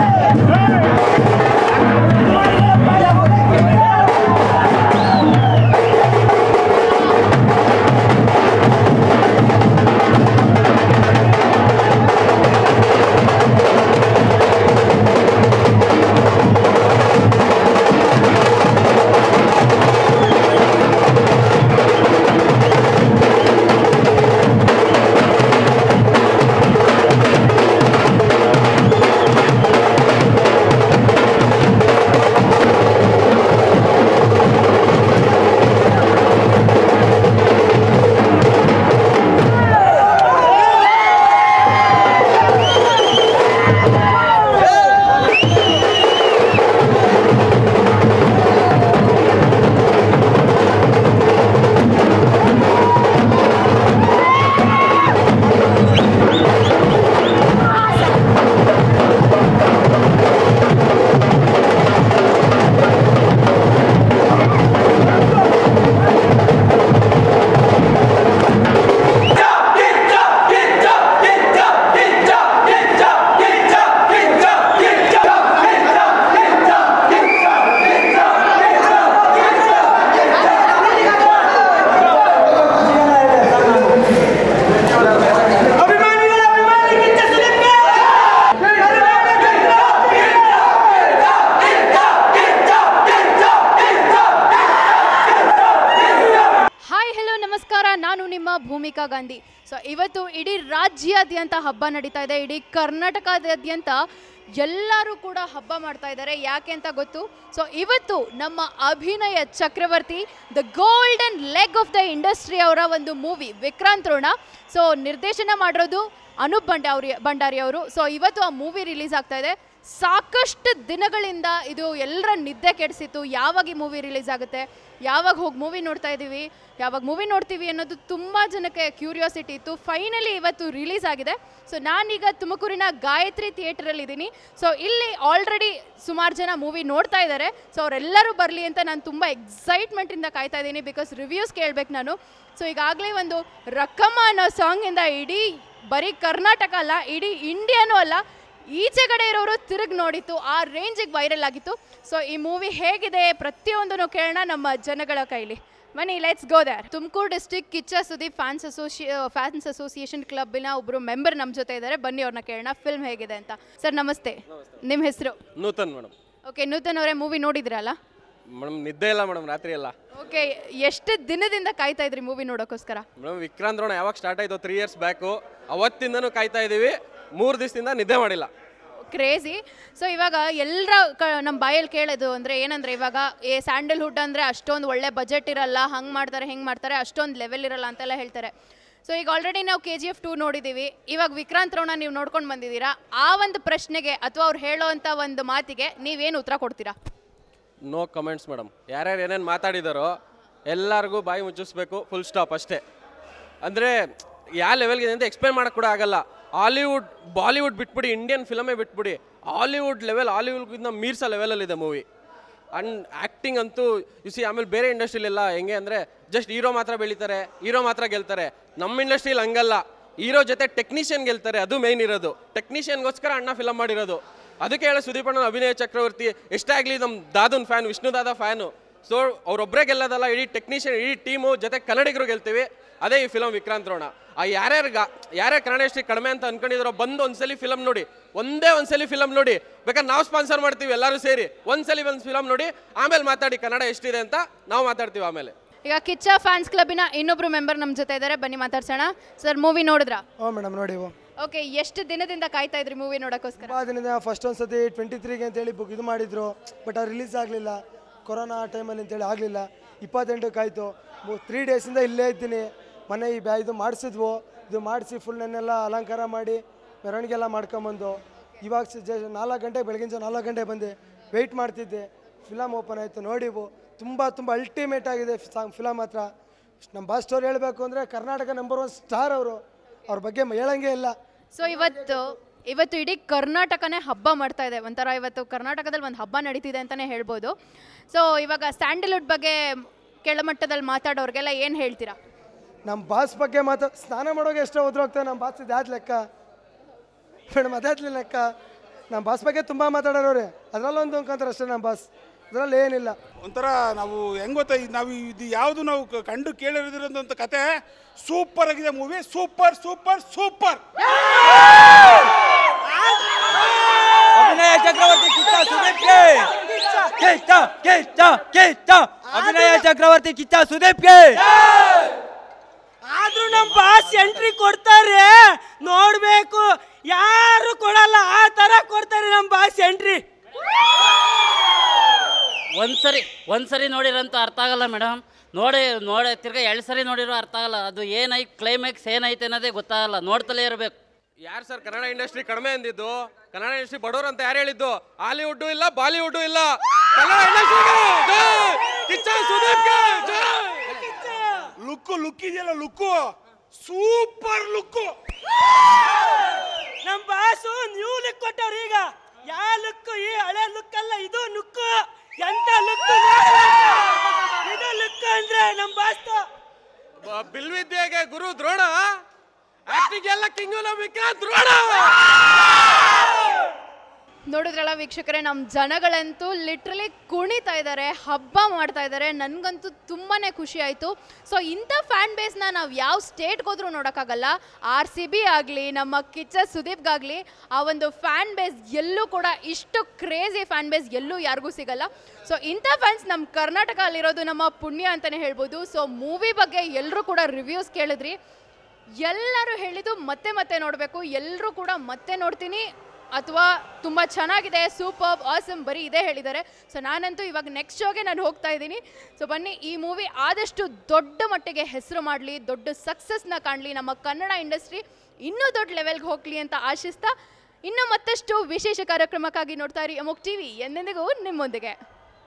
Hi hello ನಮಸ್ಕಾರ ನಾನು ನಿಮ್ಮ ಭೂಮಿಕಾ ಗಾಂಧಿ ಸೊ ಇವತ್ತು ಇಡೀ ರಾಜ್ಯಾದ್ಯಂತ ಹಬ್ಬ ನಡೀತಾ ಇದೆ ಇಡೀ ಕರ್ನಾಟಕದಾದ್ಯಂತ ಎಲ್ಲರೂ ಕೂಡ ಹಬ್ಬ ಮಾಡ್ತಾ ಇದ್ದಾರೆ ಯಾಕೆ ಅಂತ ಗೊತ್ತು ಸೊ ಇವತ್ತು ನಮ್ಮ Abhinaya Chakravarthy the golden leg of the industry ಅವರ ಒಂದು ಮೂವಿ ವಿಕ್ರಾಂತ್ ರೋಣ ಸೊ ನಿರ್ದೇಶನ ಮಾಡಿರೋದು ಅನೂಪ್ ಭಂಡಾರಿ ಭಂಡಾರಿ ಅವರು ಸೊ ಇವತ್ತು ಆ ಮೂವಿ ರಿಲೀಸ್ ಆಗ್ತಾ ಇದೆ ಸಾಕಷ್ಟು ದಿನಗಳಿಂದ ಇದು ಎಲ್ಲರ ನಿದ್ದೆ ಕೆಡಿಸಿತ್ತು ಯಾವಾಗ ಈ ಮೂವಿ ರಿಲೀಸ್ ಆಗುತ್ತೆ ಯಾವಾಗ ಹೋಗಿ ಮೂವಿ ನೋಡ್ತಾ ಇದ್ದೀವಿ ಯಾವಾಗ ಮೂವಿ ನೋಡ್ತೀವಿ ಅನ್ನೋದು ತುಂಬ ಜನಕ್ಕೆ ಕ್ಯೂರಿಯಾಸಿಟಿ ಇತ್ತು ಫೈನಲಿ ಇವತ್ತು ರಿಲೀಸ್ ಆಗಿದೆ ಸೊ ನಾನೀಗ ತುಮಕೂರಿನ ಗಾಯತ್ರಿ ಥಿಯೇಟರಲ್ಲಿ ಇದ್ದೀನಿ ಸೊ ಇಲ್ಲಿ ಆಲ್ರೆಡಿ ಸುಮಾರು ಜನ ಮೂವಿ ನೋಡ್ತಾ ಇದ್ದಾರೆ ಸೊ ಅವರೆಲ್ಲರೂ ಬರಲಿ ಅಂತ ನಾನು ತುಂಬ ಎಕ್ಸೈಟ್ಮೆಂಟಿಂದ ಕಾಯ್ತಾ ಇದ್ದೀನಿ ಬಿಕಾಸ್ ರಿವ್ಯೂಸ್ ಕೇಳಬೇಕು ನಾನು ಸೊ ಈಗಾಗಲೇ ಒಂದು ರಕ್ಕಮ್ಮ ಅನ್ನೋ ಸಾಂಗಿಂದ ಇಡೀ ಬರೀ ಕರ್ನಾಟಕ ಅಲ್ಲ ಇಡೀ ಇಂಡಿಯಾನೂ ಅಲ್ಲ ಈಚೆ ಕಡೆ ಇರೋರು ತಿರುಗಿ ನೋಡಿತ್ತು ಆ ರೇಂಜಿಗೆ ವೈರಲ್ ಆಗಿತ್ತು ಸೊ ಈ ಮೂವಿ ಹೇಗಿದೆ ಪ್ರತಿಯೊಂದನ್ನು ಕೇಳೋಣ ನಮ್ಮ ಜನಗಳ ಕೈಲಿ ಬನ್ನಿ let's go there Tumakuru district Kichcha Sudeep fans association fans association ಕ್ಲಬ್ಬಿನ ಒಬ್ಬರು ಮೆಂಬರ್ ನಮ್ಮ ಜೊತೆ ಇದ್ದಾರೆ ಬನ್ನಿ ಅವ್ರನ್ನ ಕೇಳೋಣ ಫಿಲ್ಮ್ ಹೇಗಿದೆ ಅಂತ ಸರ್ ನಮಸ್ತೆ ನಿಮ್ಮ ಹೆಸರು ನೂತನ್ ಮೇಡಮ್ ಓಕೆ ನೂತನ್ ಅವರೇ ಮೂವಿ ನೋಡಿದ್ರಲ್ಲ ಮೇಡಮ್ ನಿದ್ದೆ ಇಲ್ಲ ಮೇಡಮ್ ರಾತ್ರಿ ಎಲ್ಲ ಓಕೆ ಎಷ್ಟು ದಿನದಿಂದ ಕಾಯ್ತಾ ಇದ್ರಿ ಮೂವಿ ನೋಡೋಕ್ಕೋಸ್ಕರ ಮೇಡಮ್ ವಿಕ್ರಾಂತ್ ರೋಣ ಯಾವಾಗ ಸ್ಟಾರ್ಟ್ ಆಯಿತು ತ್ರೀ ಇಯರ್ಸ್ ಬ್ಯಾಕು ಅವತ್ತಿಂದನೂ ಕಾಯ್ತಾ ಇದ್ದೀವಿ ಮೂರು ದಿವಸದಿಂದ ನಿದ್ದೆ ಮಾಡಿಲ್ಲ ಕ್ರೇಜಿ ಸೊ ಇವಾಗ ಎಲ್ಲರ ಕ ನಮ್ಮ ಬಾಯಲ್ಲಿ ಕೇಳೋದು ಅಂದರೆ ಏನಂದರೆ ಇವಾಗ ಏ ಸ್ಯಾಂಡಲ್ವುಡ್ ಅಂದರೆ ಅಷ್ಟೊಂದು ಒಳ್ಳೆ ಬಜೆಟ್ ಇರಲ್ಲ ಹಂಗೆ ಮಾಡ್ತಾರೆ ಹೆಂಗೆ ಮಾಡ್ತಾರೆ ಅಷ್ಟೊಂದು ಲೆವೆಲ್ ಇರಲ್ಲ ಅಂತೆಲ್ಲ ಹೇಳ್ತಾರೆ ಸೊ ಈಗ ಆಲ್ರೆಡಿ ನಾವು ಕೆ ಜಿ ಎಫ್ ಟೂ ನೋಡಿದ್ದೀವಿ ಇವಾಗ ವಿಕ್ರಾಂತ್ ರೋಣ ನೀವು ನೋಡ್ಕೊಂಡು ಬಂದಿದ್ದೀರಾ ಆ ಒಂದು ಪ್ರಶ್ನೆಗೆ ಅಥವಾ ಅವ್ರು ಹೇಳೋವಂಥ ಒಂದು ಮಾತಿಗೆ ನೀವೇನು ಉತ್ತರ ಕೊಡ್ತೀರಾ ನೋ ಕಮೆಂಟ್ಸ್ ಮೇಡಮ್ ಯಾರ್ಯಾರು ಏನೇನು ಮಾತಾಡಿದಾರೋ ಎಲ್ಲರಿಗೂ ಬಾಯಿ ಮುಚ್ಚಿಸ್ಬೇಕು ಫುಲ್ ಸ್ಟಾಪ್ ಅಷ್ಟೇ ಅಂದರೆ ಯಾವ ಲೆವೆಲ್ಗೆ ಇದೆ ಅಂತ ಎಕ್ಸ್ಪ್ಲೇನ್ ಮಾಡೋಕ್ಕೆ ಕೂಡ ಆಗಲ್ಲ ಹಾಲಿವುಡ್ ಬಾಲಿವುಡ್ ಬಿಟ್ಬಿಡಿ ಇಂಡಿಯನ್ ಫಿಲಮೇ ಬಿಟ್ಬಿಡಿ ಹಾಲಿವುಡ್ ಲೆವೆಲ್ ಹಾಲಿವುಡ್ಗಿಂತ ಮೀರ್ಸೋ ಲೆವೆಲಲ್ಲಿದೆ ಮೂವಿ ಅಂಡ್ ಆ್ಯಕ್ಟಿಂಗ್ ಅಂತೂ ಸಿ ಆಮೇಲೆ ಬೇರೆ ಇಂಡಸ್ಟ್ರಿಲೆಲ್ಲ ಹೆಂಗೆ ಅಂದರೆ ಜಸ್ಟ್ ಹೀರೋ ಮಾತ್ರ ಬೆಳೀತಾರೆ ಹೀರೋ ಮಾತ್ರ ಗೆಲ್ತಾರೆ ನಮ್ಮ ಇಂಡಸ್ಟ್ರಿಲಿ ಹಂಗಲ್ಲ ಹೀರೋ ಜೊತೆ ಟೆಕ್ನಿಷಿಯನ್ ಗೆಲ್ತಾರೆ ಅದು ಮೇನ್ ಇರೋದು ಟೆಕ್ನಿಷಿಯನ್ಗೋಸ್ಕರ ಅಣ್ಣ ಫಿಲಮ್ ಮಾಡಿರೋದು ಅದಕ್ಕೆ ಹೇಳೋ ಸುದೀಪ್ ಅಣ್ಣ ಅಭಿನಯ ಚಕ್ರವರ್ತಿ ಎಷ್ಟೇ ಆಗಲಿ ನಮ್ಮ ದಾದನ್ ಫ್ಯಾನ್ ವಿಷ್ಣು ದಾದ ಫ್ಯಾನು ಸೊ ಅವರೊಬ್ಬರೇ ಗೆಲ್ಲೋದಲ್ಲ ಇಡೀ ಟೆಕ್ನಿಷಿಯನ್ ಇಡೀ ಟೀಮು ಜೊತೆ ಕನ್ನಡಿಗರು ಗೆಲ್ತೀವಿ ಅದೇ ಈ ಫಿಲಮ್ ವಿಕ್ರಾಂತ್ ರೋಣ ಆ ಯಾರ್ಯಾರ್ಗ ಯಾರ್ಯಾರು ಕನ್ನಡ ಎಷ್ಟು ಕಡಿಮೆ ಅಂತ ಅನ್ಕೊಂಡಿದ್ರು ಬಂದು ಒಂದ್ಸಲಿ ಫಿಲಮ್ ನೋಡಿ ಒಂದೇ ಒಂದ್ಸಲಿ ಫಿಲಮ್ ನೋಡಿ ಬೇಕಾದ್ರೆ ನಾವು ಸ್ಪಾನ್ಸರ್ ಮಾಡ್ತೀವಿ ಎಲ್ಲರೂ ಸೇರಿ ಒಂದ್ಸಲಿ ಒಂದು ಫಿಲಮ್ ನೋಡಿ ಆಮೇಲೆ ಮಾತಾಡಿ ಕನ್ನಡ ಎಷ್ಟಿದೆ ಅಂತ ನಾವು ಮಾತಾಡ್ತೀವಿ ಆಮೇಲೆ ಈಗ ಕಿಚ್ಚ ಫ್ಯಾನ್ಸ್ ಕ್ಲಬ್ಬಿನ ಇನ್ನೊಬ್ರು ಮೆಂಬರ್ ನಮ್ಮ ಜೊತೆ ಇದ್ದಾರೆ ಬನ್ನಿ ಮಾತಾಡ್ಸೋಣ ಸರ್ ಮೂವಿ ನೋಡಿದ್ರಾ ಹ್ಞೂ ಮೇಡಮ್ ನೋಡಿ ಇವು ಓಕೆ ಎಷ್ಟು ದಿನದಿಂದ ಕಾಯ್ತಾ ಇದ್ರಿ ಮೂವಿ ನೋಡೋಕ್ಕೋಸ್ಕರ ತುಂಬ ದಿನದ ಫಸ್ಟ್ ಒಂದು ಸತಿ ಟ್ವೆಂಟಿ ತ್ರೀಗೆ ಅಂತೇಳಿ ಬುಕ್ ಇದು ಮಾಡಿದ್ರು ಬಟ್ ಅದು ರಿಲೀಸ್ ಆಗಲಿಲ್ಲ ಕೊರೋನಾ ಟೈಮಲ್ಲಿ ಅಂತೇಳಿ ಆಗಲಿಲ್ಲ ಇಪ್ಪತ್ತೆಂಟಕ್ಕೆ ಆಯಿತು ತ್ರೀ ಡೇಸಿಂದ ಇಲ್ಲೇ ಇದ್ದೀನಿ ಮನೆ ಈ ಬ್ಯಾ ಇದು ಮಾಡಿಸಿದ್ವು ಇದು ಮಾಡಿಸಿ ಫುಲ್ ನೆನ್ನೆಲ್ಲ ಅಲಂಕಾರ ಮಾಡಿ ಮೆರವಣಿಗೆ ಎಲ್ಲ ಮಾಡ್ಕೊಂಬಂದು ಇವಾಗ ಸ- ಜ ನಾಲ್ಕು ಗಂಟೆ ಬೆಳಗಿನ ಜಾವ ನಾಲ್ಕು ಗಂಟೆ ಬಂದೆ ವೆಯ್ಟ್ ಮಾಡ್ತಿದ್ದೆ ಫಿಲಮ್ ಓಪನ್ ಆಯಿತು ನೋಡಿವು ತುಂಬ ತುಂಬ ಅಲ್ಟಿಮೇಟ್ ಆಗಿದೆ ಸಾಂಗ್ ಫಿಲಮ್ ಹತ್ರ ನಮ್ಮ ಬಾಸ್ ಸ್ಟೋರಿ ಹೇಳಬೇಕು ಅಂದರೆ ಕರ್ನಾಟಕ ನಂಬರ್ ಒನ್ ಸ್ಟಾರ್ ಅವರು ಅವ್ರ ಬಗ್ಗೆ ಮ- ಹೇಳಂಗೆ ಇಲ್ಲ ಸೊ ಇವತ್ತು ಇವತ್ತು ಇಡೀ ಕರ್ನಾಟಕನೇ ಹಬ್ಬ ಮಾಡ್ತಾ ಇದೆ ಒಂಥರ ಇವತ್ತು ಕರ್ನಾಟಕದಲ್ಲಿ ಒಂದು ಹಬ್ಬ ನಡೀತಿದೆ ಅಂತಲೇ ಹೇಳ್ಬೋದು ಸೊ ಇವಾಗ ಸ್ಯಾಂಡಲ್ವುಡ್ ಬಗ್ಗೆ ಕೆಳಮಟ್ಟದಲ್ಲಿ ಮಾತಾಡೋರಿಗೆಲ್ಲ ಏನು ಹೇಳ್ತೀರಾ ನಮ್ಮ ಬಾಸ್ ಬಗ್ಗೆ ಮಾತಾ ಸ್ನಾನ ಮಾಡೋಕೆ ಎಷ್ಟೋ ಹೋಗ್ತೇವೆ ನಮ್ಮ ಬಾಸ್ ಇದು ಯಾವ್ದು ಲೆಕ್ಕ ಮೇಡಮ್ ಅದಾದ್ಲಿ ಲೆಕ್ಕ ನಮ್ಮ ಬಾಸ್ ಬಗ್ಗೆ ತುಂಬ ಮಾತಾಡೋರವ್ರೆ ಅದರಲ್ಲೊಂದು ಅಂಕಂತಾರೆ ಅಷ್ಟೇ ನಮ್ಮ ಬಾಸ್ ಅದರಲ್ಲಿ ಏನಿಲ್ಲ ಒಂಥರ ನಾವು ಹೆಂಗ್ ಗೊತ್ತಾ ಇದು ನಾವು ಇದು ಯಾವುದು ನಾವು ಕ- ಕಂಡು ಕೇಳಿರೋದಿರೋಂಥ ಕತೆ ಸೂಪರ್ ಆಗಿದೆ ಮೂವಿ ಸೂಪರ್ ಸೂಪರ್ ಸೂಪರ್ ಅಭಿನಯ ಚಕ್ರವರ್ತಿ ಕಿಚ್ಚ ಸುದೀಪ್ಗೆ ಕಿಚ್ಚ ಕಿಚ್ಚ ಕಿಚ್ಚ ಅಭಿನಯ ಚಕ್ರವರ್ತಿ ಕಿಚ್ಚ ಸುದೀಪ್ಗೆ ಆದ್ರೂ ನಮ್ಮ ಬಾಸ್ ಎಂಟ್ರಿ ಕೊಡ್ತಾರೆ ನೋಡ್ಬೇಕು ಯಾರು ಕೊಡಲ್ಲ ಆ ತರ ಕೊಡ್ತಾರೆ ನಮ್ಮ ಬಾಸ್ ಎಂಟ್ರಿ ಒಂದ್ಸರಿ ಒಂದ್ಸರಿ ನೋಡಿರಂತೂ ಅರ್ಥ ಆಗಲ್ಲ ಮೇಡಮ್ ನೋಡಿ ನೋಡಿ ತಿರ್ಗಾ ಎರಡು ಸರಿ ನೋಡಿರೋ ಅರ್ಥ ಆಗಲ್ಲ ಅದು ಏನೈತೆ ಕ್ಲೈಮ್ಯಾಕ್ಸ್ ಏನೈತೆ ಅನ್ನೋದೇ ಗೊತ್ತಾಗಲ್ಲ ನೋಡ್ತಲೇ ಇರಬೇಕು ಯಾರು ಸರ್ ಕನ್ನಡ ಇಂಡಸ್ಟ್ರಿ ಕಡಿಮೆ ಅಂದಿದ್ದು ಕನ್ನಡ ಇಂಡಸ್ಟ್ರಿ ಬಡವರು ಅಂತ ಯಾರು ಹೇಳಿದ್ದು ಹಾಲಿವುಡ್ ಇಲ್ಲ ಬಾಲಿವುಡ್ ಇಲ್ಲ ಕನ್ನಡ ಇಂಡಸ್ಟ್ರಿಗೆ ಜೈ! ಕಿಚ್ಚ ಸುದೀಪ್ಗೆ ಜೈ! ಲುಕ್ಕು ಲುಕ್ ಇದೆಯಲ್ಲ ಲುಕ್ಕು ಸೂಪರ್ ಲುಕ್ಕು ನಮ್ಮ ಬಾಸು ನ್ಯೂ ಲುಕ್ ಕೊಟ್ಟವ್ರು ಈಗ ಯಾವ ಲುಕ್ ಈ ಹಳೆ ಲುಕ್ ಅಲ್ಲ ಇದು ಲುಕ್ ಎಂತ ಲುಕ್ ಇದು ಲುಕ್ ಅಂದ್ರೆ ನಮ್ಮ ಬಾಸ್ ಬ- ಬಿಲ್ವಿದ್ಯೆಗೆ ಗುರು ದ್ರೋಣ ಆಕ್ಟಿಂಗ್ ಎಲ್ಲ ಕಿಂಗು ನಂಬಿಕೆ ದ್ರೋಣ ನೋಡಿದ್ರಲ್ಲ ವೀಕ್ಷಕರೇ ನಮ್ಮ ಜನಗಳಂತೂ ಲಿಟ್ರಲಿ ಕುಣಿತಾ ಇದ್ದಾರೆ ಹಬ್ಬ ಮಾಡ್ತಾ ಇದ್ದಾರೆ ನನಗಂತೂ ತುಂಬಾ ಖುಷಿ ಆಯಿತು ಸೊ ಇಂಥ ಫ್ಯಾನ್ ಬೇಸ್ನ ನಾವು ಯಾವ ಸ್ಟೇಟ್ಗೆ ಹೋದ್ರೂ ನೋಡೋಕ್ಕಾಗಲ್ಲ ಆರ್ ಸಿ ಬಿ ಆಗಲಿ ನಮ್ಮ ಕಿಚ್ಚ ಸುದೀಪ್ಗಾಗಲಿ ಆ ಒಂದು ಫ್ಯಾನ್ ಬೇಸ್ ಎಲ್ಲೂ ಕೂಡ ಇಷ್ಟು ಕ್ರೇಜಿ ಫ್ಯಾನ್ ಬೇಸ್ ಎಲ್ಲೂ ಯಾರಿಗೂ ಸಿಗಲ್ಲ ಸೊ ಇಂಥ ಫ್ಯಾನ್ಸ್ ನಮ್ಮ ಕರ್ನಾಟಕ ಅಲ್ಲಿರೋದು ನಮ್ಮ ಪುಣ್ಯ ಅಂತಲೇ ಹೇಳ್ಬೋದು ಸೊ ಮೂವಿ ಬಗ್ಗೆ ಎಲ್ಲರೂ ಕೂಡ ರಿವ್ಯೂಸ್ ಕೇಳಿದ್ರಿ ಎಲ್ಲರೂ ಹೇಳಿದ್ದು ಮತ್ತೆ ಮತ್ತೆ ನೋಡಬೇಕು ಎಲ್ಲರೂ ಕೂಡ ಮತ್ತೆ ನೋಡ್ತೀನಿ ಅಥವಾ ತುಂಬ ಚೆನ್ನಾಗಿದೆ ಸೂಪರ್ ಆಸಮ್ ಬರೀ ಇದೇ ಹೇಳಿದ್ದಾರೆ ಸೊ ನಾನಂತೂ ಇವಾಗ ನೆಕ್ಸ್ಟ್ ಶೋಗೆ ನಾನು ಹೋಗ್ತಾ ಇದ್ದೀನಿ ಸೊ ಬನ್ನಿ ಈ ಮೂವಿ ಆದಷ್ಟು ದೊಡ್ಡ ಮಟ್ಟಿಗೆ ಹೆಸರು ಮಾಡಲಿ ದೊಡ್ಡ ಸಕ್ಸಸ್ನ ಕಾಣಲಿ ನಮ್ಮ ಕನ್ನಡ ಇಂಡಸ್ಟ್ರಿ ಇನ್ನೂ ದೊಡ್ಡ ಲೆವೆಲ್ಗೆ ಹೋಗಲಿ ಅಂತ ಆಶಿಸ್ತಾ ಇನ್ನು ಮತ್ತಷ್ಟು ವಿಶೇಷ ಕಾರ್ಯಕ್ರಮಕ್ಕಾಗಿ ನೋಡ್ತಾ ಇರಿ ಅಮುಕ್ ಟಿವಿ ಎಂದೆಂದಿಗೂ ನಿಮ್ಮೊಂದಿಗೆ